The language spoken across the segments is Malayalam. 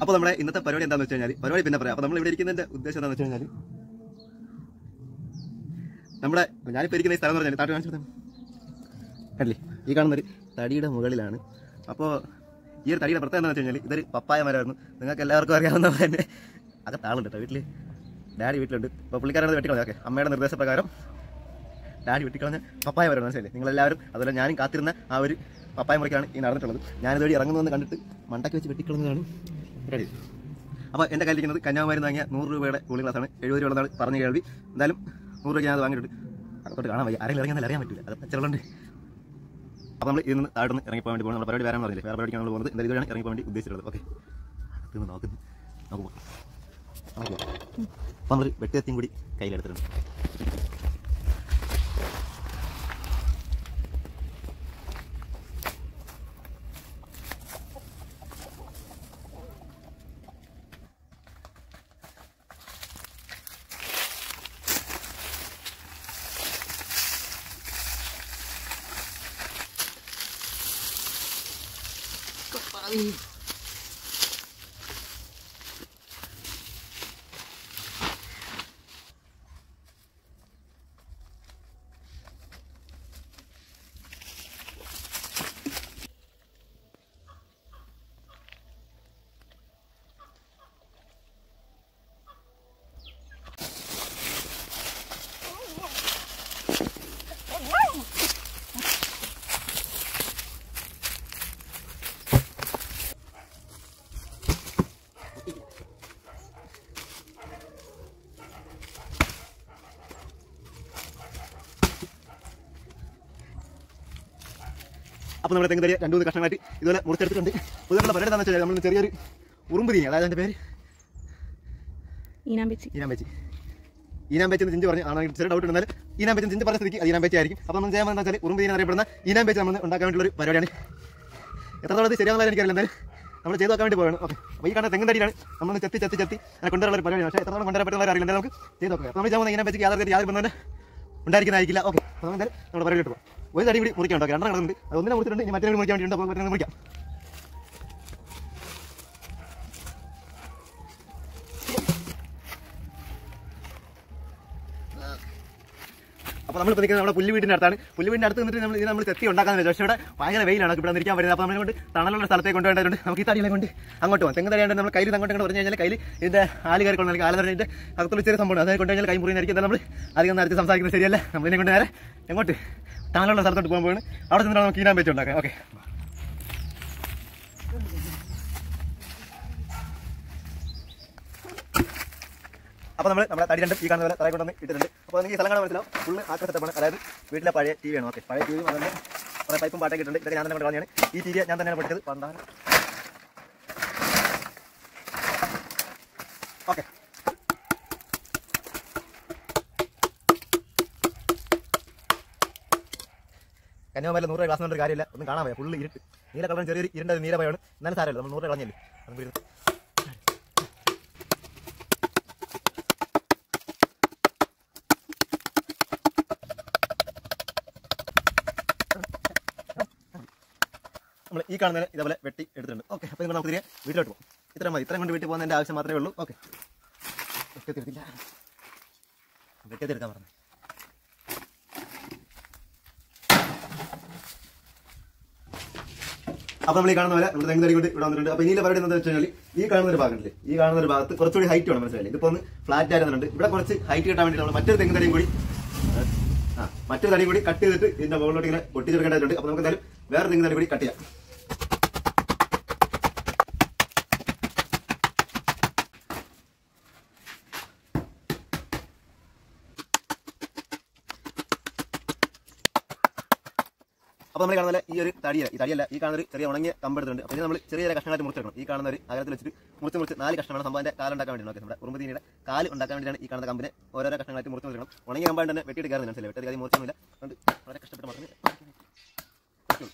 അപ്പോൾ നമ്മുടെ ഇന്നത്തെ പരിപാടി എന്താണെന്ന് വെച്ച് കഴിഞ്ഞാൽ പരിപാടി പിന്നെ പറയാം അപ്പോൾ നമ്മൾ ഇവിടെ ഇരിക്കുന്നതിന്റെ ഉദ്ദേശം എന്താണെന്ന് വെച്ച് കഴിഞ്ഞാൽ നമ്മുടെ ഞാനിപ്പോൾ ഇരിക്കുന്ന ഈ സ്ഥലം എന്ന് പറഞ്ഞാൽ താട്ട് കാണിച്ചു കൊടുത്തേ. കണ്ടില്ലേ ഈ കാണുന്നൊരു തടിയുടെ മുകളിലാണ് അപ്പോൾ ഈ ഒരു തടിയുടെ പ്രത്യേകത എന്താണെന്ന് വെച്ച് കഴിഞ്ഞാൽ ഇതൊരു പപ്പായ മരമായിരുന്നു നിങ്ങൾക്ക് എല്ലാവർക്കും അറിയാവുന്ന പോലെ തന്നെ അകത്താളുണ്ട് കേട്ടോ വീട്ടിൽ ഡാഡി വീട്ടിലുണ്ട് അപ്പോൾ പുള്ളിക്കാരാണ് വെട്ടിക്കളഞ്ഞത് ഓക്കെ അമ്മയുടെ നിർദ്ദേശപ്രകാരം ഡാഡി വെട്ടിക്കളഞ്ഞ പപ്പായ മരം മനസ്സിലായില്ലേ നിങ്ങളെല്ലാവരും അതുപോലെ ഞാനും കാത്തിരുന്ന ആ ഒരു പപ്പായ മുറിക്കാണ് ഈ നടന്നിട്ടുള്ളത് ഞാനിതുവഴി ഇറങ്ങുന്നതെന്ന് കണ്ടിട്ട് മണ്ടയ്ക്ക് വെച്ച് വെട്ടിക്കളഞ്ഞതാണ് റെഡി അപ്പോൾ എൻ്റെ കയ്യിലിരിക്കുന്നത് കന്യാകുമാരി വാങ്ങിയ നൂറ് രൂപയുടെ കൂളിംഗ് ഗ്ലാസ്സാണ് എഴുപത് രൂപ ഉള്ളതാണ് പറഞ്ഞു കേൾവി എന്തായാലും നൂറ് രൂപയ്ക്ക് ഞാൻ അത് വാങ്ങിയിട്ടുണ്ട് അകത്തോട്ട് കാണാൻ വയ്യ ആരെങ്കിലും ഇറങ്ങിയാൽ അറിയാൻ പറ്റില്ല അത് പച്ചവെള്ളമുണ്ട് അപ്പോൾ നമ്മൾ ഇതിൽ നിന്ന് താഴെ നിന്ന് ഇറങ്ങി പോകാൻ വേണ്ടി പോകുന്നത് നമ്മുടെ പരിപാടി വേറെ പറഞ്ഞില്ലേ വേറെ പരിപാടിക്കാണ് നമ്മൾ പോകുന്നത് എന്തായാലും ഇതുവരെയാണ് ഇറങ്ങി പോകാൻ വേണ്ടി ഉദ്ദേശിച്ചിട്ടുള്ളത് ഓക്കെ അകത്തുനിന്ന് നോക്കുന്നു നോക്കുമ്പോൾ അപ്പോൾ നമ്മൾ വെട്ടിയെത്തിയും കൂടി കയ്യിലെടുത്തിട്ടുണ്ട് അപ്പോൾ നമ്മുടെ തെങ്ങ് തരി രണ്ടു മൂന്ന് കഷ്ണങ്ങളായിട്ട് ഇതുപോലെ മുറിച്ചെടുത്തിട്ടുണ്ട് പുതിയ പരിപാടി എന്താണെന്ന് വെച്ചാൽ നമ്മൾ ചെറിയൊരു ഉറുമ്പ് തീനി അതായത് എൻ്റെ പേര് ഈനാൻ വെച്ച് ഈനാൻ വെച്ച് ഈനാൻ വെച്ച് ചിഞ്ച് പറഞ്ഞു ആണെങ്കിൽ ചെറിയ ഡൗട്ട് ഉണ്ടെന്നാൽ ഈനാൻ വെച്ച് ചിഞ്ച് പറഞ്ഞ സ്ഥിതിക്ക് അത് ഈനാൻ വെച്ച് ആയിരിക്കും അപ്പോൾ നമ്മൾ ചെയ്യാൻ എന്താ വെച്ചാൽ ഉറുമ്പ് തീനി അറിയപ്പെടുന്ന ഈനാൻ വെച്ച് നമ്മൾ ഉണ്ടാക്കാൻ വേണ്ടിയുള്ള ഒരു പരിപാടിയാണ് എത്രത്തോളം ഇത് ശരിയാവുന്ന എനിക്കറിയില്ല എന്തായാലും നമ്മൾ ചെയ്ത് നോക്കാൻ വേണ്ടി പോകണം ഓക്കെ അപ്പോൾ ഈ കാണുന്ന തെങ്ങ് തടിയാണ് നമ്മൾ ചെത്തി ചെത്തി ചെത്തി അങ്ങനെ കൊണ്ടുവരാനുള്ള ഒരു പരിപാടിയാണ് പക്ഷേ എത്രത്തോളം കൊണ്ടുവരാൻ പറ്റുന്ന അറിയില്ല എന്തായാലും നമുക്ക് ചെയ്ത് നോക്കാം അപ്പോൾ നമ്മൾ ചെയ്യാൻ പോകുന്ന ഈനാൻ വെച്ച് യാതൊരു യാതൊരു ബന്ധം തന്നെ ഉണ്ടായിരിക്കുന്നതായിരിക്കില്ല ഓക്കെ അപ്പോൾ നമ്മൾ എന്തായാലും നമ്മുടെ പരിപാടി പോകും ഒരു തടി കൂടി മുറിക്കാൻ ഉണ്ടാക്കാം രണ്ടെണ്ണം കിടന്നുണ്ട് അത് ഒന്നിനെ മുറിച്ചിട്ടുണ്ട് ഇനി മറ്റേ കൂടി മുറിക്കാൻ വേണ്ടിയിട്ടുണ്ട് അപ്പോൾ മറ്റേ മുറിക്കാം അപ്പോൾ നമ്മൾ നിൽക്കുന്നത് നമ്മുടെ പുല്ല് വീടിൻ്റെ അടുത്താണ് പുല്ല് വീടിൻ്റെ അടുത്ത് നിന്നിട്ട് നമ്മൾ ഇത് നമ്മൾ ചെത്തി ഉണ്ടാക്കാൻ വെച്ചാൽ പക്ഷേ ഇവിടെ ഭയങ്കര വെയിലാണ് നമുക്ക് ഇവിടെ നിൽക്കാൻ പറ്റുന്നത് അപ്പോൾ നമ്മളെ കൊണ്ട് തണലുള്ള സ്ഥലത്തേക്ക് കൊണ്ടുപോകേണ്ടതുണ്ട് നമുക്ക് ഈ തടികളെ കൊണ്ട് അങ്ങോട്ട് പോകാം തെങ്ങ് തടിയാണ്ട് നമ്മൾ കയ്യിൽ അങ്ങോട്ട് അങ്ങോട്ട് പറഞ്ഞു കഴിഞ്ഞാൽ കയ്യിൽ ഇതിൻ്റെ ആല് കയറി കൊണ്ട് ആല് പറഞ്ഞിട്ട് അകത്തുള്ള ചെറിയ സംഭവം അതായത് കൊണ്ട് കഴിഞ്ഞാൽ കൈ മുറിയുന്നതായിരിക്കും നമ്മൾ അധികം നേരത്തെ സംസാരിക്കുന്നത് ശരിയല്ല നമ്മളിനെ കൊണ്ട് നേരെ എങ്ങോട്ട് തണലുള്ള സ്ഥലത്തോട്ട് പോകാൻ പോവാണ് അവിടെ നിന്ന് നമുക്ക് ഈനാൻ വെച്ചുണ്ടാക്കാം ഓക്കെ അപ്പോൾ നമ്മൾ നമ്മുടെ തടി രണ്ടും ഈ കാണുന്ന പോലെ തറയിൽ കൊണ്ടുവന്ന് ഇട്ടിട്ടുണ്ട് അപ്പോൾ നിങ്ങൾക്ക് ഈ സ്ഥലം കാണാൻ മനസ്സിലാവും ഫുള്ള് ആക്ക സെറ്റപ്പാണ് അതായത് വീട്ടിലെ പഴയ ടി വി ആണ് ഓക്കെ പഴയ ടി വിയും അതുപോലെ കുറേ പൈപ്പും പാട്ടൊക്കെ ഇട്ടുണ്ട് ഇതൊക്കെ ഞാൻ തന്നെ കൊണ്ട് കളഞ്ഞാണ് ഈ ടി വി ഞാൻ തന്നെയാണ് പഠിച്ചത് പണ്ടാണ് ഓക്കെ കന്യാകുമാരിൽ നൂറ് ക്ലാസ് കൊണ്ട് കാര്യമില്ല ഒന്നും കാണാൻ വയ്യ ഫുള്ള് ഇരുട്ട് നീല കളറും ചെറിയൊരു ഇരുണ്ട നീലഭയമാണ് എന്നാലും സാരമില്ല നമ്മൾ നൂറ് കളഞ്ഞില്ലേ നമുക്ക് ഇരുന്ന് നമ്മൾ ഈ കാണുന്നതിന് ഇതേപോലെ വെട്ടി എടുത്തിട്ടുണ്ട് ഓക്കെ അപ്പോൾ നിങ്ങൾ നമുക്ക് തിരികെ വീട്ടിലോട്ട് പോകും ഇത്രയും മതി ഇത്രയും കൊണ്ട് വീട്ടിൽ പോകുന്നതിൻ്റെ ആവശ്യം മാത്രമേ ഉള്ളൂ ഓക്കെ വെട്ടിയെടുത്തില്ല വെട്ടിയെടുക്കാൻ പറഞ്ഞു അപ്പോൾ നമ്മൾ ഈ കാണുന്ന പോലെ നമ്മൾ തെങ്ങ് തടി കൊണ്ട് ഇവിടെ വന്നിട്ടുണ്ട് അപ്പോൾ ഇനിയിലെ പരിപാടി എന്താണെന്ന് വെച്ച് കഴിഞ്ഞാൽ ഈ കാണുന്ന ഒരു ഭാഗത്തില്ലേ ഈ കാണുന്ന ഒരു ഭാഗത്ത് കുറച്ചുകൂടി ഹൈറ്റ് വേണം മനസ്സിലായില്ലേ ഇതിപ്പോൾ ഒന്ന് ഫ്ലാറ്റ് ആയിരുന്നുണ്ട് ഇവിടെ കുറച്ച് ഹൈറ്റ് കിട്ടാൻ വേണ്ടി നമ്മൾ മറ്റൊരു തെങ്ങ് തടിയും കൂടി ആ മറ്റൊരു തടിയും കൂടി കട്ട് ചെയ്തിട്ട് ഇതിന്റെ മുകളിലോട്ട് ഇങ്ങനെ പൊട്ടിച്ചെടുക്കേണ്ടതായിട്ടുണ്ട് അപ്പോൾ നമുക്ക് എന്തായാലും വേറെ തെങ്ങ് തടി കൂടി കട്ട് ചെയ്യാം അപ്പോൾ നമ്മൾ കാണുന്ന പോലെ ഈ ഒരു തടിയല്ല ഈ തടിയല്ല ഈ കാണുന്ന ഒരു ചെറിയ ഉണങ്ങിയ കമ്പെടുത്തുണ്ട് അപ്പോൾ ഇത് നമ്മൾ ചെറിയ ചെറിയ കഷ്ണങ്ങളായിട്ട് മുറിച്ചെടുക്കണം ഈ കാണുന്ന ഒരു അകലത്തിൽ വെച്ചിട്ട് മുറിച്ച് മുറിച്ച് നാല് കഷ്ണമാണ് സംഭവത്തിന്റെ കാലുണ്ടാക്കാൻ വേണ്ടി നോക്കി നമ്മുടെ ഉറുമ്പുതീനിയുടെ കാല് ഉണ്ടാക്കാൻ വേണ്ടിയാണ് ഈ കാണുന്ന കമ്പിനെ ഓരോരോ കഷ്ണങ്ങളായിട്ട് മുറിച്ച് മുറിക്കണം ഉണങ്ങിയ കമ്പായിട്ട് തന്നെ വെട്ടിയെടുക്കാറുണ്ട് മനസ്സിലായി വെട്ടി അധികം മുറിച്ചൊന്നുമില്ല അതുകൊണ്ട് വളരെ കഷ്ടപ്പെട്ട് മാത്രമേ പറ്റുള്ളൂ.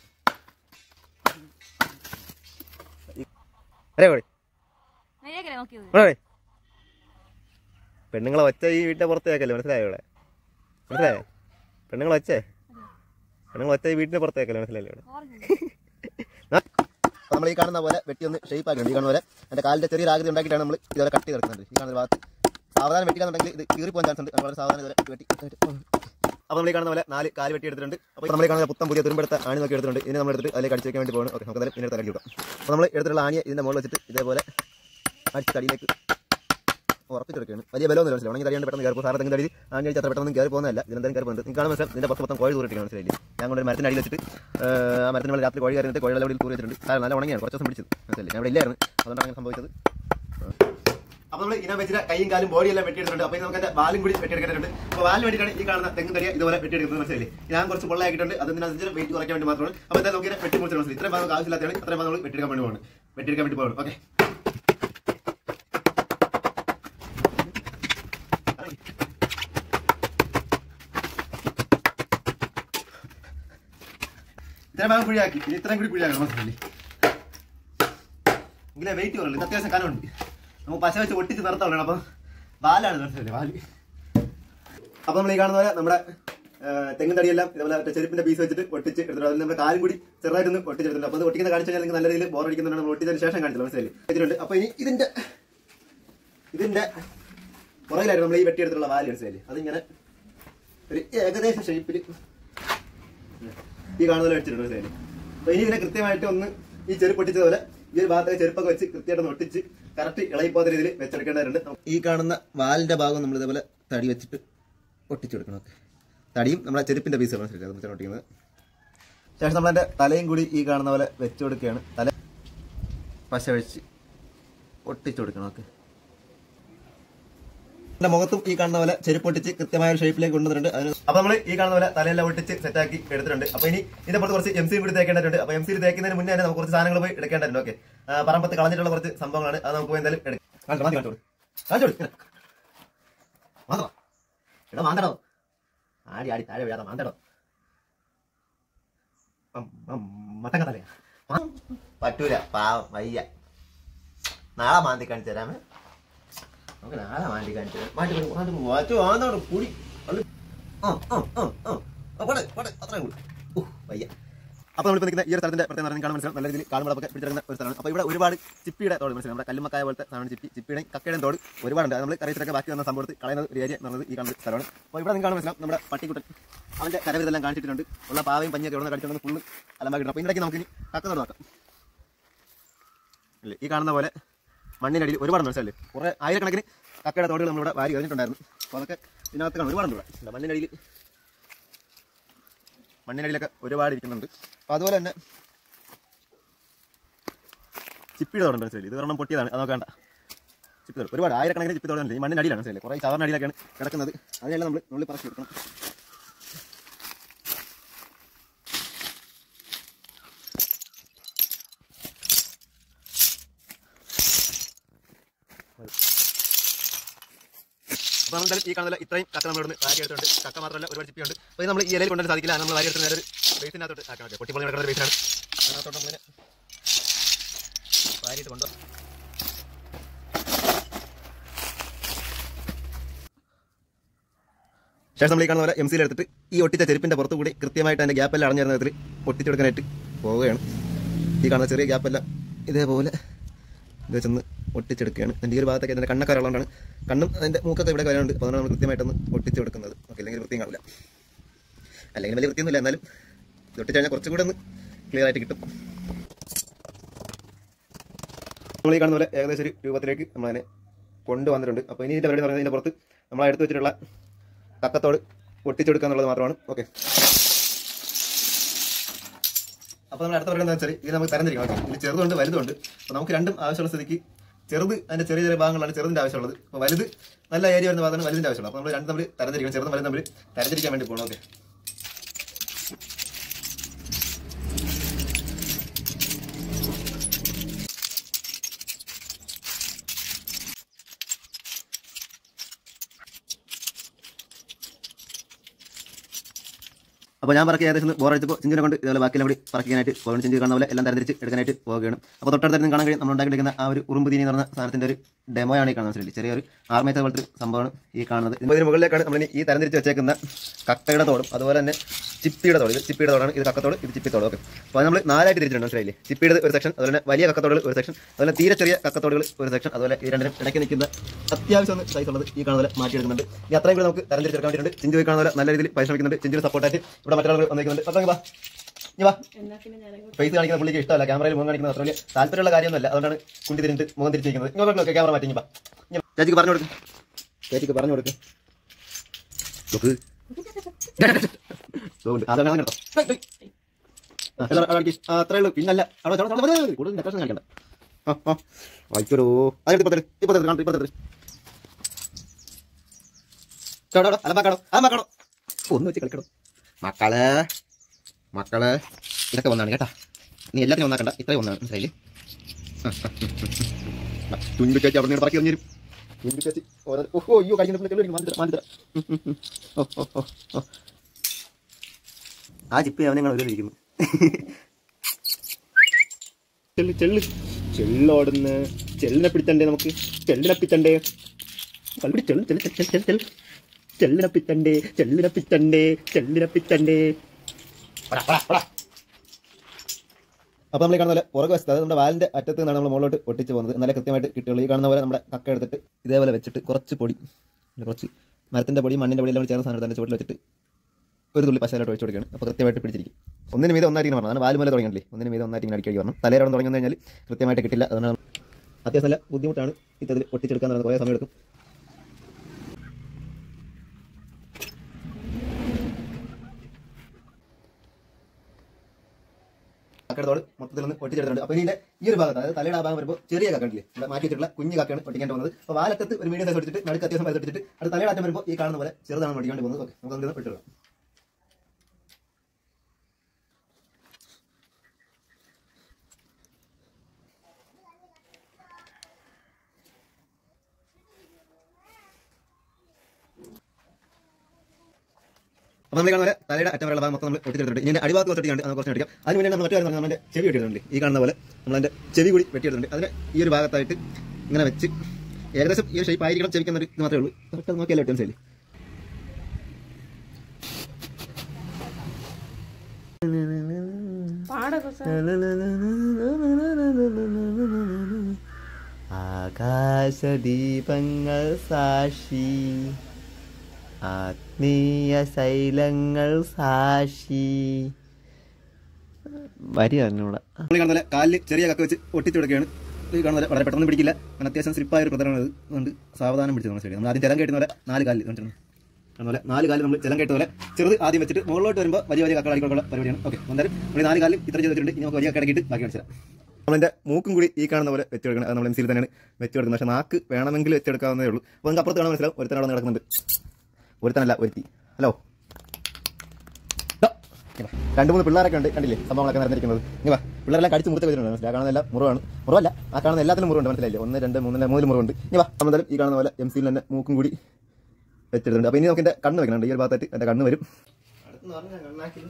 അരേ കോടി മര്യാദക്കല്ലേ നോക്കിയത് ഇവിടെ പെണ്ണുങ്ങളെ ഒച്ച ഈ വീട്ടിന്റെ പുറത്തേക്കല്ലേ മനസ്സിലായോ ഇവിടെ മനസ്സിലായോ പെണ്ണുങ്ങളെ ഒച്ചേ പെണ്ണുങ്ങളെ ഒച്ച ഈ വീട്ടിന്റെ പുറത്തേക്കല്ലേ മനസ്സിലായില്ലേ ഇവിടെ ഓർമ്മ ആ, അപ്പൊ നമ്മൾ ഈ കാണുന്ന പോലെ വെട്ടി ഒന്ന് ഷേപ്പ് ആക്കുന്നുണ്ട് ഈ കാണുന്ന പോലെ എൻ്റെ കാലിന്റെ ചെറിയ ആകൃതി ഉണ്ടാക്കിയിട്ടാണ് നമ്മൾ ഇതുപോലെ കട്ട് ചെയ്തെടുക്കുന്നത് ഈ കാണുന്ന ഭാഗത്ത് സാവധാനം വെട്ടിക്കാന്നുണ്ടെങ്കിൽ ഇത് കീറി പോകാൻ ചാൻസ് ഉണ്ട് വളരെ സാവധാനം ഇതുവരെ വെട്ടി അപ്പോൾ നമ്മൾ ഈ കാണുന്ന പോലെ നാല് കാല് വെട്ടി എടുത്തിട്ടുണ്ട് അപ്പോൾ നമ്മൾ ഈ കാണുന്ന പുത്തം പുതിയ തുരുമ്പെടുത്ത ആണി നോക്കി എടുത്തിട്ടുണ്ട് ഇതിനെ നമ്മൾ എടുത്തിട്ട് അതിലേക്ക് അടിച്ച് വെക്കാൻ വേണ്ടി പോകുന്നു ഓക്കെ നമുക്ക് അതിനെ ഇതിനെ തലക്കി കൊടുക്കാം അപ്പോൾ നമ്മൾ എടുത്തിട്ടുള്ള ആണിയെ ഇതിന്റെ മുകളിൽ വെച്ചിട്ട് ഇതേപോലെ അടിച്ച് തടിയിലേക്ക് ഉറപ്പിച്ചെടുക്കുകയാണ് വലിയ ബലമൊന്നും മനസ്സിലാവും ഉണങ്ങി തടിയാണ്ട് പെട്ടെന്ന് കയറി സാറ് തെങ്ങ് തടി ആഞ്ഞ അത്ര പെട്ടെന്ന് കയറി പോകുന്നതല്ല ഇതിനെന്തായാലും കയറി പോകുന്നത് നിങ്ങൾക്ക് മനസ്സിലാവും ഇതിന്റെ പുറത്ത് മൊത്തം കോഴി തൂറിട്ടിരിക്കണം മനസ്സിലായില്ലേ ഞാൻ കൊണ്ട് ഒരു മരത്തിന് അടിയിൽ വെച്ചിട്ട് ആ മരത്തിന് മേലെ രാത്രി കോഴി കയറിയിട്ട് കോഴികളെ അവിടെ തൂറി വെച്ചിട്ടുണ്ട് സാർ നല്ല ഉണങ്ങിയാണ് കുറച്ച് ദിവസം പിടിച്ചത് മനസ്സിലായി ഞാൻ ഇവിടെ ഇല്ലായിരുന്നു അതുകൊണ്ടാണ് അങ്ങനെ സംഭവിച്ചത് അപ്പോൾ നമ്മൾ ഇനം വെച്ചിട്ട് കൈയും കാലും ബോഡി എല്ലാം വെട്ടിയെടുത്തിട്ടുണ്ട് അപ്പോൾ നമുക്ക് അതിന്റെ വാലും കൂടി വെട്ടിയെടുക്കേണ്ടതുണ്ട് അപ്പോൾ വാലിന് വേണ്ടിയിട്ടാണ് ഈ കാണുന്ന തെങ്ങ് തടിയ ഇതുപോലെ വെട്ടിയെടുക്കുന്നത് മനസ്സിലായി ഞാൻ കുറച്ച് പൊള്ളയാക്കിയിട്ടുണ്ട് അതിനനുസരിച്ച് വെയിറ്റ് കുറയ്ക്കാൻ വേണ്ടി മാത്രമാണ് അപ്പോൾ എന്തായാലും നമുക്ക് വെട്ടി മുറിച്ച് മനസ്സിലായി ഇത്രയും ഭാഗം ആവശ്യമില്ലാത്തതാണ് ഇത്രയും ഭാഗം നമ്മൾ വെട്ടിയെടുക്കാൻ വേണ്ടി പോകുന്നത് വെട്ടിയെടുക്കാൻ വേണ്ടി പോകണം ഓക്കെ ഇത്രയും ഭാഗം കുഴിയാക്കി ഇനി ഇത്രയും കൂടി കുഴിയാക്കണം മനസ്സിലായി എങ്കിലേ വെയിറ്റ് കുറയില്ല ഇത് അത്യാവശ്യം കനമുണ്ട് നമുക്ക് പശ വെച്ച് ഒട്ടിച്ച് നിർത്താവുള്ളൂ അപ്പം വാലാണ് മനസ്സിലല്ലേ വാല് അപ്പൊ നമ്മൾ ഈ കാണുന്ന പോലെ നമ്മുടെ തെങ്ങും തടിയെല്ലാം ഇതുപോലെ മറ്റേ ചെരുപ്പിന്റെ പീസ് വെച്ചിട്ട് ഒട്ടിച്ച് എടുത്തിട്ട് അതിൽ നമ്മുടെ കാലും കൂടി ചെറുതായിട്ടൊന്ന് ഒട്ടിച്ചെടുത്തിട്ടുണ്ട് അപ്പൊ അത് ഒട്ടിക്കുന്ന കാണിച്ചു കഴിഞ്ഞാൽ നിങ്ങൾക്ക് നല്ല രീതിയിൽ ബോർ അടിക്കുന്നുണ്ട് നമ്മൾ ഒട്ടിച്ചതിന് ശേഷം കാണിച്ചത് മനസ്സിലായി വെച്ചിട്ടുണ്ട് അപ്പൊ ഇനി ഇതിന്റെ ഇതിന്റെ പുറകിലായിട്ട് നമ്മൾ ഈ വെട്ടിയെടുത്തുള്ള വാല് മനസ്സിലായി അതിങ്ങനെ ഒരു ഏകദേശം ഷേപ്പിൽ ഈ കാണുന്ന പോലെ വെച്ചിട്ടുണ്ട് മനസ്സിലായി അപ്പൊ ഇനി ഇതിനെ കൃത്യമായിട്ട് ഒന്ന് ഈ ചെരുപ്പ് ഒട്ടിച്ചതുപോലെ ഈ ഒരു ഭാഗത്തേക്ക് ചെരുപ്പൊക്കെ വെച്ച് കൃത്യമായിട്ട് ഒന്ന് ഒട്ടിച്ച് കറക്റ്റ് ഇളകിപ്പോകുന്ന രീതിയിൽ വെച്ചെടുക്കേണ്ടതുണ്ട് ഈ കാണുന്ന വാലിന്റെ ഭാഗം നമ്മൾ ഇതേപോലെ തടി വെച്ചിട്ട് ഒട്ടിച്ചെടുക്കണം ഓക്കെ തടിയും നമ്മുടെ ചെരുപ്പിന്റെ പീസ് മനസ്സിലായി ഒട്ടിക്കുന്നത് ശേഷം നമ്മളതിന്റെ തലയും കൂടി ഈ കാണുന്ന പോലെ വെച്ചു കൊടുക്കുകയാണ് തല പശ വെച്ച് ഒട്ടിച്ചു കൊടുക്കണം ഓക്കെ എന്റെ മുഖത്തും ഈ കാണുന്ന പോലെ ചെരുപ്പൊട്ടിച്ച് കൃത്യമായ ഒരു ഷേപ്പിലേക്ക് കൊണ്ടുവന്നിട്ടുണ്ട് അതിന് അപ്പൊ നമ്മൾ ഈ കാണുന്ന പോലെ തലയെല്ലാം ഒട്ടിച്ച് സെറ്റാക്കി എടുത്തിട്ടുണ്ട് അപ്പൊ ഇനി ഇതിന്റെ പുറത്ത് കുറച്ച് എം സി കൂടി തേക്കേണ്ടതുണ്ട് അപ്പൊ എം സി തേക്കുന്നതിന് മുന്നേ തന്നെ നമുക്ക് കുറച്ച് സാധനങ്ങൾ പോയി എടുക്കേണ്ടതുണ്ട് ഓക്കെ പറമ്പത്ത് കളഞ്ഞിട്ടുള്ള കുറച്ച് സംഭവങ്ങളാണ് അത് നമുക്ക് പോയി എന്തായാലും എടുക്കാം കാണിച്ചോ, മാന്തി കാണിച്ചോളൂ. കാണിച്ചോളൂ, ഇങ്ങനെ. മാന്തടാ. എടാ മാന്തടോ ആടി ആടി താഴെ വീഴാതെ മാന്തടോ മട്ടങ്ങ തലയാ മാ- പറ്റൂല പാവം വയ്യ നാളെ മാന്തി കാണിച്ചു തരാമേ നമുക്ക് നാളെ മാറ്റി കാണിച്ചു മാറ്റി കൊണ്ട് മാറ്റി കൊണ്ട് മാറ്റു ആന്നോട് കൂടി അത് ആ ആ ആ ആ ആ, പോട്ടെ പോട്ടെ അത്രയും കൂടി ഉഹ്, വയ്യ അപ്പോൾ നമ്മളിപ്പോൾ നിൽക്കുന്ന ഈ ഒരു സ്ഥലത്തിന്റെ പ്രത്യേകത എന്ന് കാണാൻ മനസ്സിലാവും നല്ല രീതിയിൽ കാണുമ്പോഴൊക്കെ പിടിച്ചെടുക്കുന്ന ഒരു സ്ഥലമാണ് അപ്പോൾ ഇവിടെ ഒരുപാട് ചിപ്പിയുടെ തോട് മനസ്സിലാവും നമ്മുടെ കല്ലുമക്കായ പോലത്തെ സാധനം ചിപ്പി ചിപ്പിയുടെയും കക്കയുടെയും തോട് ഒരുപാടുണ്ട് അത് നമ്മൾ കറിയത്തിലൊക്കെ ബാക്കി വന്ന സംഭവത്ത് കളയുന്ന ഒരു ഏരിയ എന്ന് പറയുന്നത് ഈ കാണുന്ന സ്ഥലമാണ് അപ്പോൾ ഇവിടെ നിങ്ങൾക്ക് കാണാൻ മനസ്സിലാവും നമ്മുടെ പട്ടിക്കുട്ടൻ അവന്റെ കരവിതെല്ലാം കാണിച്ചിട്ടുണ്ട് ഉള്ള പാവയും പഞ്ഞൊക്കെ ഇവിടെ കടിച്ചുകൊണ്ട് ഫുള്ള് അലമ്പാക്കിയിട്ടുണ്ട് അപ്പോൾ ഇതിനിടയ്ക്ക് നമുക്ക് ഇനി കക്കത്തോട് നോക്കാം അല്ലേ ഈ കാണുന്ന പോലെ മണ്ണിനടിയിൽ ഒരുപാട് മനസ്സിലല്ലേ കുറേ ആയിരക്കണക്കിന് കക്കയുടെ തോടുകൾ നമ്മളിവിടെ വാരി എറിഞ്ഞിട്ടുണ്ടായിരുന്നു അപ്പോൾ അതൊക്കെ ഇതിനകത്ത് കാണും ഒരുപാടുണ്ട് ഇവിടെ ഇല്ല, മണ്ണിനടിയിൽ മണ്ണിനടിയിലൊക്കെ ഒരുപാട് ഇരിക്കുന്നുണ്ട് അപ്പോൾ അതുപോലെ തന്നെ ചിപ്പിയുടെ തോടുണ്ട് മനസ്സിലായി ഇത് ഒരെണ്ണം പൊട്ടിയതാണ് അത് നോക്കണ്ട ചിപ്പി തോട് ഒരുപാട് ആയിരക്കണക്കിന് ചിപ്പി തോടുണ്ട് ഈ മണ്ണിനടിയിലാണ് മനസ്സിലായി കുറേ ചവറിൻ്റെ അടിയിലൊക്കെയാണ് കിടക്കുന്നത് അതിനെല്ലാം നമ്മൾ നുള്ളി പറക്കി കൊടുക്കണം അപ്പോൾ നമ്മൾ എന്തായാലും ഈ കാണുന്ന ഇത്രയും കക്ക നമ്മൾ ഇവിടുന്ന് വാരി എടുത്തുണ്ട് കക്ക മാത്രമല്ല ഒരുപാട് ചിപ്പിയുണ്ട് അപ്പോൾ ഇത് നമ്മൾ ഈ ഇലയിൽ കൊണ്ടുവരാൻ സാധിക്കില്ല അത് നമ്മൾ വാരി എടുത്ത് നേരെ ഒരു ബേസിനകത്തോട്ട് ആക്കണം ഓക്കെ പൊട്ടിപ്പൊളി കിടക്കുന്ന ഒരു ബേസിനാണ് അതിനകത്തോട്ട് നമ്മളിങ്ങനെ വാരിയിട്ട് കൊണ്ടുപോകാം ശേഷം നമ്മൾ ഈ കാണുന്ന പോലെ എം സിയിൽ എടുത്തിട്ട് ഈ ഒട്ടിച്ച ചെരുപ്പിന്റെ പുറത്തു കൂടി കൃത്യമായിട്ട് അതിന്റെ ഗ്യാപ്പെല്ലാം അടഞ്ഞിരുന്ന വിധത്തിൽ ഒട്ടിച്ചെടുക്കാനായിട്ട് പോവുകയാണ് ഈ കാണുന്ന ചെറിയ ഗ്യാപ്പെല്ലാം ഇതേപോലെ ഇത് ചെന്ന് ഒട്ടിച്ചെടുക്കുകയാണ് എൻ്റെ ഈ ഒരു ഭാഗത്തൊക്കെ അതിൻ്റെ കണ്ണൊക്കെ വരളുകൊണ്ടാണ് കണ്ണും അതിൻ്റെ മൂക്കൊക്കെ ഇവിടെ വരാനുണ്ട് അപ്പോൾ അതാണ് നമ്മൾ കൃത്യമായിട്ടൊന്ന് ഒട്ടിച്ച് കൊടുക്കുന്നത് ഓക്കെ അല്ലെങ്കിൽ വൃത്തിയും കാണില്ല അല്ലെങ്കിൽ വലിയ വൃത്തിയൊന്നുമില്ല എന്നാലും ഇത് ഒട്ടിച്ച് കഴിഞ്ഞാൽ കുറച്ചും കൂടെ ഒന്ന് ക്ലിയർ ആയിട്ട് കിട്ടും നമ്മൾ ഈ കാണുന്ന പോലെ ഏകദേശം ഒരു രൂപത്തിലേക്ക് നമ്മളതിനെ കൊണ്ടുവന്നിട്ടുണ്ട് അപ്പോൾ ഇനി ഇതിൻ്റെ പരിപാടി എന്ന് പറയുന്നത് ഇതിൻ്റെ പുറത്ത് നമ്മൾ എടുത്തു വെച്ചിട്ടുള്ള കക്കത്തോട് ഒട്ടിച്ചെടുക്കുക എന്നുള്ളത് മാത്രമാണ് ഓക്കെ അപ്പോൾ നമ്മൾ അടുത്ത പറയുന്നത് വെച്ചാൽ ഇത് നമുക്ക് തരംതിരിക്കണം ഓക്കെ ഇതിൽ ചെറുതുണ്ട് വലുതുണ്ട് അപ്പോൾ നമുക്ക് രണ്ടും ആവശ്യമുള്ള സ്ഥിതിക്ക് ചെറുത് അതിന്റെ ചെറിയ ചെറിയ ഭാഗങ്ങളാണ് ചെറുതിന്റെ ആവശ്യമുള്ളത് അപ്പോൾ വലുത് നല്ല ഏരിയ വരുന്ന ഭാഗമാണ് വലുതിന്റെ ആവശ്യമുള്ളത് അപ്പോൾ നമ്മൾ രണ്ട് തമ്മിൽ തരംതിരിക്കണം ചെറുതും വലുതും തമ്മിൽ തരംതിരിക്കാൻ വേണ്ടി പോകണം ഓക്കെ അപ്പോൾ അപ്പോൾ ഞാൻ പറക്കി ഏകദേശം ബോറടിച്ചപ്പോൾ ചിഞ്ചിനെ കൊണ്ട് ഇതുപോലെ ബാക്കിയെല്ലാം കൂടി പറക്കാനായിട്ട് പോകുന്നു ചിഞ്ചി കാണുന്ന പോലെ എല്ലാം തരംതിരിച്ച് എടുക്കാനായിട്ട് പോവുകയാണ് അപ്പോൾ തൊട്ടടുത്ത് കാണാൻ കഴിയും നമ്മൾ ഉണ്ടാക്കിയിരിക്കുന്ന ആ ഒരു ഉറുമ്പ് തീനി എന്ന് പറഞ്ഞ സാധനത്തിൻ്റെ ഒരു ഡെമോയാണ് ഈ കാണുന്നത് മനസ്സിലായി ചെറിയൊരു ആർമേച്ചർ പോലത്തെ ഒരു സംഭവമാണ് ഈ കാണുന്നത് ഇപ്പോൾ ഇതിന് മുകളിലേക്കാണ് നമ്മൾ ഈ തരംതിരിച്ച് വെച്ചേക്കുന്ന കക്കയുടെ തോടും അതുപോലെ തന്നെ ചിപ്പിയുടെ തോട് ഇത് ചിപ്പിയുടെ തോടാണ് ഇത് കക്കത്തോട് ഇത് ചിപ്പിത്തോട് ഓക്കെ അപ്പോൾ നമ്മൾ നാലായിട്ട് തിരിച്ചിട്ടുണ്ട് മനസ്സിലായില്ലേ ചിപ്പിയുടെ ഒരു സെക്ഷൻ അതുപോലെ തന്നെ വലിയ കക്കത്തോടുകൾ ഒരു സെക്ഷൻ അതുപോലെ തീരെ ചെറിയ കക്കത്തോടുകൾ ഒരു സെക്ഷൻ അതുപോലെ ഈ രണ്ടിനും ഇടയ്ക്ക് നിൽക്കുന്ന അത്യാവശ്യം ഒന്ന് സൈസ് ഉള്ളത് ഈ കാണുന്ന പോലെ മാറ്റിയെടുക്കുന്നുണ്ട് ഈ അത്രയും കൂടി നമുക്ക് തരംതിരിച്ചെടുക്കാൻ വേണ്ടിയിട്ടുണ്ട് ചിഞ്ചു കാണുന്ന പോലെ നല്ല രീതിയിൽ പരിശ്രമിക്കുന്നുണ്ട് ചിഞ്ചിന് സപ്പോർട്ടായിട്ട് ഇവിടെ മറ്റൊരാൾ വന്നിരിക്കുന്നുണ്ട് അപ്പോൾ വാ ഇനി വാ ഫേസ് കാണിക്കുന്ന പുള്ളിക്ക് ഇഷ്ടമല്ല ക്യാമറയിൽ മുഖം കാണിക്കുന്നത് അത്ര വലിയ താല്പര്യമുള്ള കാര്യമൊന്നുമല്ല അതുകൊണ്ടാണ് കുണ്ടി തിരിഞ്ഞിട്ട് മുഖം തിരിച്ചിരിക്കുന്നത് ഇങ്ങോട്ട് നോക്കി ക്യാമറ മാറ്റി ഇനി വാ ഇനി ചേച്ചിക്ക് പറഞ്ഞു കൊടുക്ക് ചേച്ചിക്ക് പറഞ്ഞു കൊടുക്ക് നോക്ക് അതുകൊണ്ട് അതാണ് കേട്ടോ ആ, എല്ലാവരും അവിടെ അടിക്ക്. ആ, അത്രേ ഉള്ളൂ പിന്നല്ല അവിടെ അവിടെ അവിടെ അവിടെ കൂടുതൽ ഡെക്കറേഷൻ കാണിക്കണ്ട ആ ആ വായിച്ചോടോ അതെടുത്ത് ഇപ്പത്തെ ഇപ്പത്തെ കാണും ഇപ്പത്തെ ചോടോ അലമ്പാക്കടോ അലമ്പാക്കടോ ഒന്ന് വെച്ച് കളിക്കടോ മക്കളെ മക്കളെ ഇതൊക്കെ ഒന്നാണ് കേട്ടാ നീ എല്ലാത്തിനും ഒന്നാക്കണ്ട ഇത്രയും ഒന്നാണ് മനസ്സിലായില്ലേ തുഞ്ചു ചേച്ചി അവിടെ നിന്ന് പറക്കി തരും തുഞ്ചു ചേച്ചി ഓരോ ഓഹോ അയ്യോ കഴിക്കുന്ന മാറ്റി മാറ്റി ഓ ഓ ഓ ഓ ആ ചിപ്പി അവനെ ഞങ്ങൾ ഇരിക്കുന്നു ചെല്ല് ചെല്ല് ചെല്ലോടുന്ന് ചെല്ലിനെ പിടിത്തണ്ടേ നമുക്ക് ചെല്ലിനെ പിത്തണ്ടേ കൽപ്പിടി ചെല്ല് ചെല്ല് ചെല്ല് ചെല്ല് ചെല്ല് ചെല്ലിനെ പിത്തണ്ടേ ചെല്ലിനെ പിത്തണ്ടേ ചെല്ലിനെ പിത്തണ്ടേ അപ്പോൾ നമ്മൾ ഈ കാണുന്ന പോലെ പുറകെ വശത്ത് അതായത് നമ്മുടെ വാലിന്റെ അറ്റത്ത് നിന്നാണ് നമ്മൾ മുകളിലോട്ട് ഒട്ടിച്ച് പോകുന്നത് നല്ല കൃത്യമായിട്ട് കിട്ടുള്ളൂ ഈ കാണുന്ന പോലെ നമ്മുടെ കക്ക എടുത്തിട്ട് ഇതേപോലെ വെച്ചിട്ട് കുറച്ച് പൊടി കുറച്ച് മരത്തിന്റെ പൊടി മണ്ണിന്റെ പൊടി എല്ലാം കൂടി ചേർന്ന സാധനം തന്നെ ചുവട്ടിൽ വെച്ചിട്ട് ഒരു തുള്ളി പശയിലോട്ട് ഒഴിച്ചു കൊടുക്കുകയാണ് അപ്പോൾ കൃത്യമായിട്ട് പിടിച്ചിരിക്കും ഒന്നിന് മീതെ ഒന്നായിട്ട് ഇങ്ങനെ പറഞ്ഞു അതാണ് വാല് പോലെ തുടങ്ങിയല്ലേ ഒന്നിന് മീതെ ഒന്നായിട്ട് ഇങ്ങനെ അടിക്കടി പറഞ്ഞു തലേരോളം തുടങ്ങി കഴിഞ്ഞാൽ കൃത്യമായിട്ട് കിട്ടില്ല അതുകൊണ്ടാണ് അത്യാവശ്യം നല്ല ബുദ്ധിമുട്ടാണ് ഇത്തരത്തിൽ ഒട്ടിച്ചെടുക്കാൻ പറയുന്നത് കുറേ സമയം എടുക്കും കക്കടത്തോട് മൊത്തത്തിൽ ഒന്ന് ഒട്ടിച്ചെടുത്തിട്ടുണ്ട് അപ്പോൾ ഇതിന്റെ ഈ ഒരു ഭാഗത്ത് അതായത് തലയുടെ ആ ഭാഗം വരുമ്പോൾ ചെറിയ കക്കണ്ടില്ലേ ഇവിടെ മാറ്റി വെച്ചിട്ടുള്ള കുഞ്ഞു കക്കയാണ് ഒട്ടിക്കേണ്ടി പോകുന്നത് അപ്പോൾ വാലറ്റത്ത് ഒരു മീഡിയം സൈസ് എടുത്തിട്ട് നടുക്ക് അത്യാവശ്യം പൈസ എടുത്തിട്ട് അത് തലയുടെ അറ്റം വരുമ്പോൾ ഈ കാണുന്ന പോലെ ചെറുതാണ് ഒട്ടിക്കേണ്ടി പോകുന്നത് ഓക്കെ നമുക്ക് അതിൽ ഇട്ടിടാം അപ്പോൾ നമ്മൾ കാണുന്ന പോലെ തലയുടെ അറ്റം വരെയുള്ള ഭാഗം മൊത്തം നമ്മൾ ഒട്ടിച്ചെടുത്തിട്ടുണ്ട് ഇതിന്റെ അടിഭാഗത്ത് കുറച്ച് ഒട്ടിക്കാണ്ട് അത് കുറച്ച് ഒട്ടിക്കാം അതിന് വേണ്ടി നമ്മൾ മറ്റു കാര്യം നമ്മുടെ ചെവി വെട്ടിയിട്ടുണ്ട് ഈ കാണുന്ന പോലെ നമ്മൾ അതിന്റെ ചെവി കൂടി വെട്ടിയെടുത്തിട്ടുണ്ട് അതിന് ഈ ഒരു ഭാഗത്തായിട്ട് ഇങ്ങനെ വെച്ച് ഏകദേശം ഈ ഒരു ഷേപ്പ് ആയിരിക്കണം ചെവിക്കുന്ന ഒരു ഇത് മാത്രമേ ഉള്ളൂ കറക്റ്റ് നോക്കിയാലോ ഒട്ടും ശരി ആകാശദീപങ്ങൾ സാക്ഷി ആത്മീയ ശൈലങ്ങൾ സാക്ഷി വരി അറിഞ്ഞൂടാ കാണുന്ന കാലിൽ ചെറിയ കക്ക വെച്ച് ഒട്ടിച്ചു കൊടുക്കുകയാണ് ഈ കാണുന്ന വളരെ പെട്ടെന്ന് പിടിക്കില്ല കാരണം അത്യാവശ്യം സ്ലിപ്പായ ഒരു പ്രധാനമാണ് ഇത് അതുകൊണ്ട് സാവധാനം പിടിച്ചു നമ്മൾ ശരി നമ്മൾ ആദ്യം ജലം കയറ്റുന്ന പോലെ നാല് കാലിൽ കണ്ടിരുന്നു അതുപോലെ നാല് കാലിൽ നമ്മൾ ജലം കയറ്റുന്ന പോലെ ചെറുത് ആദ്യം വെച്ചിട്ട് മുകളിലോട്ട് വരുമ്പോൾ വലിയ വലിയ കക്കളാക്കിക്കൊള്ള പരിപാടിയാണ് ഓക്കെ എന്തായാലും നമ്മൾ ഈ നാല് കാലിൽ ഇത്ര ചെയ്ത് വെച്ചിട്ടുണ്ട് ഇനി നമുക്ക് വലിയ കിടക്കിയിട്ട് ബാക്കി കാണിച്ചു നമ്മളതിന്റെ മൂക്കും കൂടി ഈ കാണുന്ന പോലെ വെച്ചെടുക്കണം അത് നമ്മൾ എൻസിൽ തന്നെയാണ് വെച്ചെടുക്കുന്നത് പക്ഷേ നാക്ക് വേണമെങ്കിൽ വെച്ചെടുക്കാവുന്നതേ ഉള്ളൂ അപ്പോൾ നമുക്ക് അപ്പുറത്ത് കാണാൻ മനസ്സിലാവും ഒരുത്തനവിടെ നടക്കുന്നുണ്ട് ഒരുത്തനല്ല ഒരുത്തി ഹലോ ദാ, ഇങ്ങ് വാ. രണ്ട് മൂന്ന് പിള്ളേരൊക്കെ ഉണ്ട് കണ്ടില്ലേ സംഭവങ്ങളൊക്കെ നടന്നിരിക്കുന്നത് ഇനി വാ പിള്ളേരെല്ലാം കടിച്ച് മുറിച്ച് വെച്ചിട്ടുണ്ട് മനസ്സിലായി കാണുന്നതെല്ലാം മുറിവാണ് മുറിവല്ല ആ കാണുന്ന എല്ലാത്തിലും മുറിവുണ്ട് മനസ്സിലായില്ലേ ഒന്ന് രണ്ട് മൂന്ന് മൂന്നിൽ മുറിവുണ്ട് ഇനി വാ നമ്മളെന്തായാലും ഈ കാണുന്ന പോലെ എം സിയിൽ തന്നെ മൂക്കും കൂടി വെച്ചെടുത്തിട്ടുണ്ട് അപ്പോൾ ഇനി നമുക്ക് എൻ്റെ കണ്ണ് വെക്കണുണ്ട് ഈ ഒരു ഭാഗത്തായിട്ട് എൻ്റെ കണ്ണ് വരും അടുത്ത് പറഞ്ഞാൽ കണ്ണാക്കി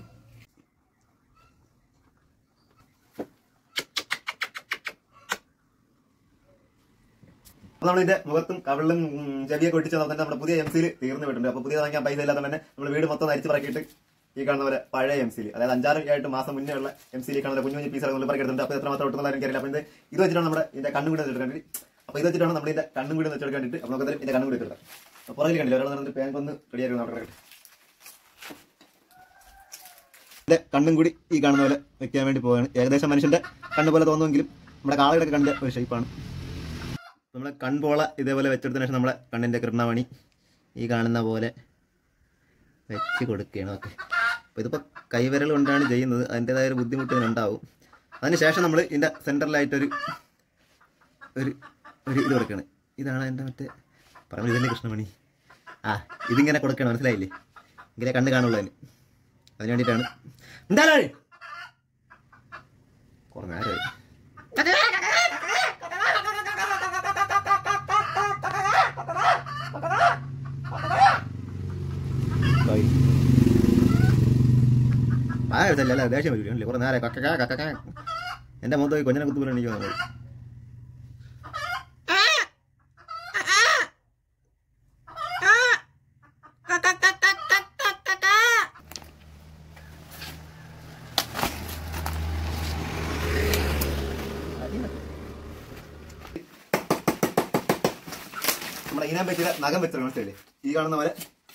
അപ്പോൾ നമ്മളിതിന്റെ മുഖത്തും കവിളിലും ഉം, ചെവിയൊക്കെ ഒട്ടിച്ച് തന്നെ നമ്മുടെ പുതിയ എം സിയിൽ തീർന്നു വിട്ടിട്ടുണ്ട് അപ്പോൾ പുതിയ വാങ്ങിക്കാൻ പൈസ ഇല്ലാത്തത് തന്നെ നമ്മൾ വീട് മൊത്തം അരിച്ച് പറക്കിയിട്ട് ഈ കാണുന്ന പോലെ പഴയ എം സിയിൽ അതായത് അഞ്ചാറ് ആയിട്ട് മാസം മുന്നേ ഉള്ള എം സിയിൽ കാണുന്ന കുഞ്ഞു കുഞ്ഞു പീസുകൾ നമ്മൾ പറക്കിയിട്ടുണ്ട് അപ്പോൾ എത്ര മാത്രം ഒട്ടുന്നുള്ള എനിക്കറിയില്ല അപ്പോൾ ഇത് ഇത് വെച്ചിട്ടാണ് നമ്മുടെ ഇതിന്റെ കണ്ണും കൂടി വെച്ചെടുക്കാൻ വേണ്ടി അപ്പോൾ ഇത് വെച്ചിട്ടാണ് നമ്മുടെ ഇതിന്റെ കണ്ണും കൂടി വെച്ചെടുക്കാൻ വേണ്ടിയിട്ട് അപ്പോൾ നമുക്ക് ഇതിന്റെ കണ്ണും കൂടി വെച്ചെടുക്കാം അപ്പോൾ പുറകിൽ കണ്ടില്ല ഒരാൾ നടന്നിട്ട് പാൻ ഒന്ന് റെഡിയാക്കി അവിടെ കിടക്കട്ടെ ഇതിന്റെ കണ്ണും കൂടി ഈ കാണുന്ന പോലെ വെക്കാൻ വേണ്ടി പോവുകയാണ് ഏകദേശം മനുഷ്യന്റെ കണ്ണ് പോലെ തോന്നുമെങ്കിലും നമ്മുടെ കാളയുടെ കണ്ണിന്റെ ഒരു ഷേപ്പാണ് നമ്മുടെ കൺപോള ഇതേപോലെ വെച്ചെടുത്തതിന് ശേഷം നമ്മുടെ കണ്ണിന്റെ കൃഷ്ണമണി ഈ കാണുന്ന പോലെ വെച്ച് കൊടുക്കുകയാണ് ഓക്കെ അപ്പോൾ ഇതിപ്പോൾ കൈവിരൽ കൊണ്ടാണ് ചെയ്യുന്നത് അതിൻ്റെതായ ഒരു ബുദ്ധിമുട്ട് ഇതിനുണ്ടാവും അതിനുശേഷം നമ്മൾ ഇതിൻ്റെ സെൻറ്ററിലായിട്ടൊരു ഒരു ഒരു ഇത് കൊടുക്കുകയാണ് ഇതാണ് എൻ്റെ മറ്റേ പറയുന്നത് ഇതല്ലേ കൃഷ്ണമണി ആ ഇതിങ്ങനെ കൊടുക്കണം മനസ്സിലായില്ലേ ഇങ്ങനെ കണ്ണ് കാണുള്ളൂ അതിന് അതിന് വേണ്ടിയിട്ടാണ് എന്താണ് കുറേ നേരമായി ബൈ വെച്ചല്ലേ അല്ല ദേഷ്യം വരില്ല അല്ലേ കുറെ നേരെ കക്കക്കാ കക്കക്കാ എൻ്റെ മുഖത്ത് പോയി കൊഞ്ഞനെ കുത്തുപോലെ എനിക്ക് വന്നത് നമ്മുടെ ഈനാൻ പറ്റിയ നഖം വെച്ചത് മനസ്സിലല്ലേ ഈ കാണുന്ന പോലെ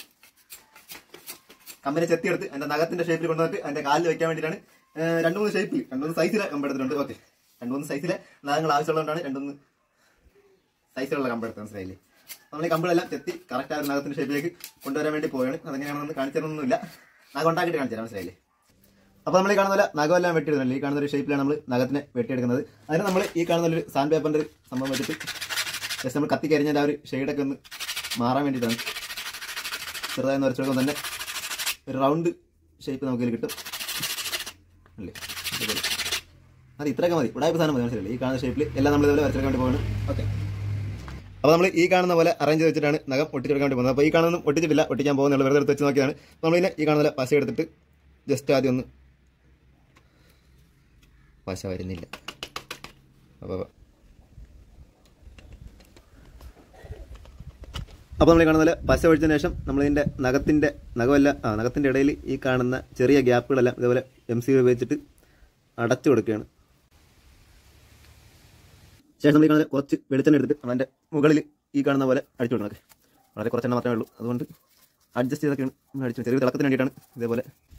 കമ്പനി ചെത്തിയെടുത്ത് അതിന്റെ നഖത്തിന്റെ ഷേപ്പിൽ കൊണ്ടുവന്നിട്ട് അതിന്റെ കാലിൽ വെക്കാൻ വേണ്ടിയിട്ടാണ് ഏഹ്, രണ്ട് മൂന്ന് ഷേപ്പിൽ രണ്ട് മൂന്ന് സൈസിലെ കമ്പെടുത്തിട്ടുണ്ട് ഓക്കെ രണ്ട് മൂന്ന് സൈസിലെ നഖങ്ങൾ ആവശ്യമുള്ളതുകൊണ്ടാണ് രണ്ട് മൂന്ന് സൈസിലുള്ള കമ്പെടുത്തത് മനസ്സിലായില്ലേ നമ്മൾ ഈ കമ്പളെല്ലാം ചെത്തി കറക്റ്റ് ആ ഒരു നഖത്തിന്റെ ഷേപ്പിലേക്ക് കൊണ്ടുവരാൻ വേണ്ടി പോവുകയാണ് അതെങ്ങനെയാണെന്ന് കാണിച്ചു തരണമെന്നില്ല നഖം ഉണ്ടാക്കിയിട്ട് കാണിച്ചു തരാം മനസ്സിലായില്ലേ അപ്പോൾ നമ്മൾ ഈ കാണുന്ന പോലെ നഖമെല്ലാം വെട്ടിയെടുക്കുന്നില്ല ഈ കാണുന്ന ഒരു ഷേപ്പിലാണ് നമ്മൾ നഖത്തിനെ വെട്ടിയെടുക്കുന്നത് അതിന് നമ്മൾ ഈ കാണുന്ന ഒരു സാൻഡ് പേപ്പറിന്റെ ഒരു സംഭവം വെച്ചിട്ട് ജസ്റ്റ് നമ്മൾ കത്തി കരിഞ്ഞാൽ ആ ഒരു ഷെയ്ഡൊക്കെ ഒന്ന് മാറാൻ വേണ്ടിയിട്ടാണ് ചെറുതായി വരച്ചെടുക്കുമ്പോൾ തന്നെ ഒരു റൗണ്ട് ഷേപ്പ് നമുക്ക് ഇതിൽ കിട്ടും അല്ലേ ഇതുപോലെ. അത് ഇത്രയൊക്കെ മതി ഉടായ്പ സാധനം മതി മനസ്സിലല്ലേ ഈ കാണുന്ന ഷേപ്പിൽ എല്ലാം നമ്മൾ ഇതുപോലെ വരച്ചെടുക്കാൻ വേണ്ടി പോകുന്നത് ഓക്കെ അപ്പോൾ നമ്മൾ ഈ കാണുന്ന പോലെ അറേഞ്ച് ചെയ്ത് വെച്ചിട്ടാണ് നഖം ഒട്ടിച്ചെടുക്കാൻ വേണ്ടി പോകുന്നത് അപ്പോൾ ഈ കാണുന്നതും ഒട്ടിച്ചിട്ടില്ല ഒട്ടിക്കാൻ പോകുന്നുള്ളൂ വെറുതെ എടുത്ത് വെച്ച് നോക്കിയാണ് നമ്മളിതിനെ ഈ കാണുന്ന പോലെ പശ എടുത്തിട്ട് ജസ്റ്റ് ആദ്യം ഒന്ന് പശ വരുന്നില്ല അപ്പോൾ അപ്പോൾ നമ്മൾ ഈ കാണുന്ന പോലെ പശ ഒഴിച്ചതിന് ശേഷം നമ്മളിതിൻ്റെ നഖത്തിൻ്റെ നഖമല്ല ആ നഖത്തിൻ്റെ ഇടയിൽ ഈ കാണുന്ന ചെറിയ ഗ്യാപ്പുകളെല്ലാം ഇതേപോലെ എം സി ഉപയോഗിച്ചിട്ട് അടച്ചു കൊടുക്കുകയാണ് ശേഷം നമ്മൾ ഈ കാണുന്ന കുറച്ച് വെളിച്ചെണ്ണ എടുത്തിട്ട് അതിൻ്റെ മുകളിൽ ഈ കാണുന്ന പോലെ അടിച്ചു കൊടുക്കണം വളരെ കുറച്ചെണ്ണ മാത്രമേ ഉള്ളൂ അതുകൊണ്ട് അഡ്ജസ്റ്റ് ചെയ്തൊക്കെയാണ് നമ്മൾ അടിച്ചു ചെറിയ തിളക്കത്തിന് വേണ്ടിയിട്ടാണ് ഇതേപോലെ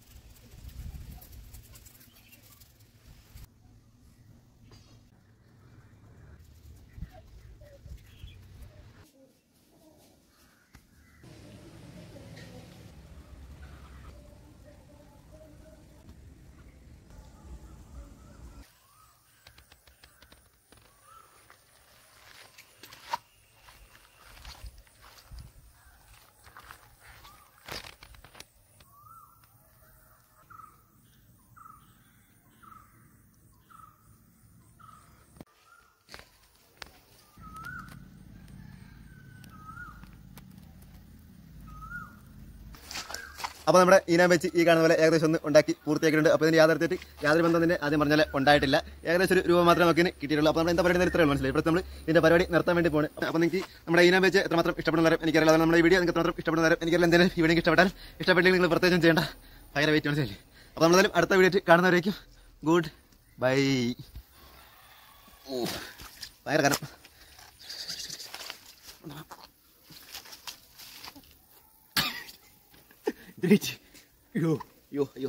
അപ്പോൾ നമ്മുടെ ഈനാൻ വെച്ച് ഈ കാണുന്ന പോലെ ഏകദേശം ഒന്ന് ഉണ്ടാക്കി പൂർത്തിയാക്കിയിട്ടുണ്ട് അപ്പോൾ ഇതിന് യാഥാർത്ഥ്യത്തിൽ യാതൊരു ബന്ധം തന്നെ ആദ്യം പറഞ്ഞാൽ ഉണ്ടായിട്ടില്ല ഏകദേശം ഒരു രൂപ മാത്രമേ നമുക്ക് കിട്ടിയിട്ടുള്ളൂ അപ്പോൾ നമ്മൾ എന്താ പറയുന്നത് ഇത്രയും മനസ്സിലായി ഇപ്പോൾ നമ്മൾ ഇതിന്റെ പരിപാടി നിർത്താൻ വേണ്ടി പോകുന്നത് അപ്പോൾ നിങ്ങൾക്ക് നമ്മുടെ ഈനാൻ വെച്ച് എത്രമാത്രം ഇഷ്ടപ്പെടുന്ന നേരം എനിക്കറിയില്ല അതാണ് നമ്മുടെ ഈ വീഡിയോ നിങ്ങൾക്ക് എത്രമാത്രം ഇഷ്ടപ്പെടുന്ന നേരം എനിക്കറിയില്ല എന്തെങ്കിലും ഈ വീഡിയോ ഇഷ്ടപ്പെട്ടാൽ ഇഷ്ടപ്പെട്ടില്ലെങ്കിൽ നിങ്ങൾ പ്രത്യേകം ചെയ്യേണ്ട ഭയങ്കര വെയിറ്റ് മനസ്സിലായി അപ്പോൾ നമ്മളെന്തായാലും അടുത്ത വീഡിയോ കാണുന്നവരേക്കും ഗുഡ് ബൈ ഭയങ്കര കാരണം ഇതിലേക്ക് അയ്യോ അയ്യോ അയ്യോ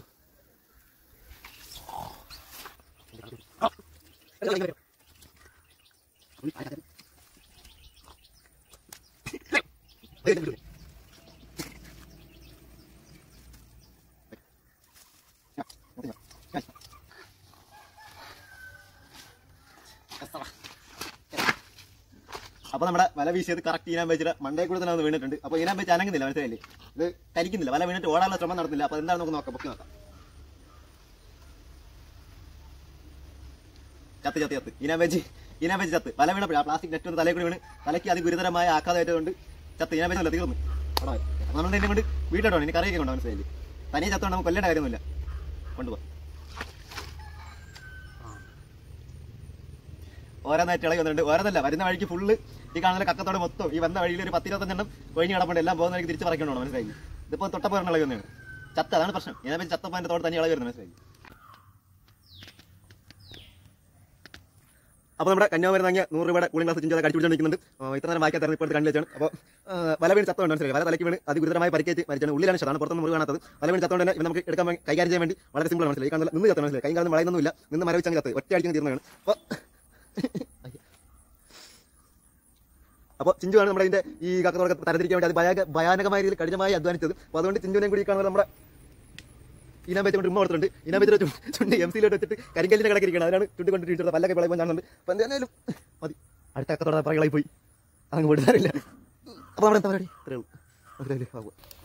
അപ്പൊ നമ്മുടെ വല വീശിയത് കറക്റ്റ് ഈനാൻ വെച്ചിട്ട് മണ്ടേ കൂടെ തന്നെ അത് വീണിട്ടുണ്ട് അപ്പൊ ഈനാൻ വെച്ച് അനങ്ങുന്നില്ല മനസ്സിലായില്ലേ ഇത് കരിക്കുന്നില്ല വല വീണിട്ട് ഓടാനുള്ള ശ്രമം നടന്നില്ല അപ്പൊ എന്താണ് നമുക്ക് നോക്കാം പൊക്കി നോക്കാം ചത്ത് ചത്ത് ചത്ത് ഈനാൻ വെച്ച് ഈനാൻ വെച്ച് ചത്ത് വല വീണപ്പോഴാ പ്ലാസ്റ്റിക് നെറ്റ് ഒന്ന് തലയിൽ കൂടി വീണ് തലയ്ക്ക് അതി ഗുരുതരമായ ആഘാതമായതുകൊണ്ട് ചത്ത് ഈനാൻ വെച്ചല്ല തീർന്നു പടമായി അപ്പൊ നമ്മൾ എന്നെ കൊണ്ട് വീട്ടിലോട്ടോ ഇനി കറിയൊക്കെ കൊണ്ടോ മനസ്സിലായില്ലേ തനിയെ ചത്തോണ്ട് നമുക്ക് കൊല്ലേണ്ട കാര്യമൊന്നുമില്ല കൊണ്ടുപോകാം ഓരോന്നായിട്ട് ഇളകി വന്നിട്ടുണ്ട് ഓരോന്നല്ല വരുന്ന വഴിക്ക് ഫുള്ള് ഈ കാണുന്ന കക്കത്തോടെ മൊത്തം ഈ വന്ന വഴിയിൽ ഒരു പത്തിരുപത്തഞ്ചെണ്ണം കൊഴിഞ്ഞ് കിടപ്പുണ്ട് എല്ലാം പോകുന്ന വഴിക്ക് തിരിച്ച് പറിക്കണോ മനസ്സിലായി ഇതിപ്പോ തൊട്ടപ്പോ ഇളകി വന്നതാണ് ചത്ത അതാണ് പ്രശ്നം ഞാൻ പിന്നെ ചത്തപ്പോ അതിന്റെ തോടെ തന്നെ ഇളകി വരുന്നത് മനസ്സിലായി അപ്പോൾ നമ്മുടെ കന്യാകുമാരി വാങ്ങിയ നൂറ് രൂപയുടെ കൂളിംഗ് ഗ്ലാസ് ചിഞ്ചോടെ കടിച്ചു പിടിച്ചുകൊണ്ടിരിക്കുന്നുണ്ട് ആ, ഇത്ര നേരം വായിക്കാത്ത ഇപ്പോൾ കണ്ടു വെച്ചാണ് അപ്പോൾ വല വീണ് ചത്തോണ്ട് മനസ്സിലായി വല തലയ്ക്ക് വീണ് അത് ഗുരുതരമായി പരിക്കേറ്റ് മരിച്ചാണ് ഉള്ളിലാണ് ഷതാണ് പുറത്തൊന്നും മുറിവ് കാണാത്തത് വല വീണ് ചത്തോണ്ട് തന്നെ ഇവ നമുക്ക് എടുക്കാൻ വേണ്ടി കൈകാര്യം ചെയ്യാൻ വേണ്ടി വളരെ സിമ്പിൾ മനസ്സിലായി ഈ കാണുന്ന നിന്ന് ചത്തണം മനസ്സിലായി കൈ കാണുന്ന വളയുന്നൊന്നുമില്ല നിന്ന് മരവിച്ചങ്ങ് ചത്ത് ഒറ്റ അടിക്കാൻ തീർന്നതാണ് അപ്പോൾ അപ്പോൾ ചിഞ്ചുവാണ് നമ്മുടെ ഇതിന്റെ ഈ കക്കത്തോടെ തരത്തിരിക്കാൻ വേണ്ടി അത് ഭയാ ഭയാനകമായ രീതിയിൽ കഠിനമായി അധ്വാനിച്ചത് അപ്പോൾ അതുകൊണ്ട് ചിഞ്ചുവിനെയും കൂടി ഈ കാണുന്നത് നമ്മുടെ ഇനാൻ വെച്ചുകൊണ്ട് ഉമ്മ കൊടുത്തിട്ടുണ്ട് ഇനാൻ വെച്ചിട്ട് ചുണ്ട് എം സിയിലോട്ട് വെച്ചിട്ട് കരിങ്കല്ലിനെ കിടക്കിരിക്കണം അതിനാണ് ചുണ്ട് കൊണ്ട് ടീച്ചർ പല്ലൊക്കെ വിളയുമ്പോൾ കാണുന്നുണ്ട് അപ്പോൾ എന്തായാലും മതി അടുത്ത കക്കത്തോടെ പറകളായി പോയി അങ്ങ് വിടാറില്ല അപ്പോൾ നമ്മുടെ എന്താ പരിപാടി ഇത്രയേ ഉള്ളൂ മനസ്സിലായില്ലേ ആവുക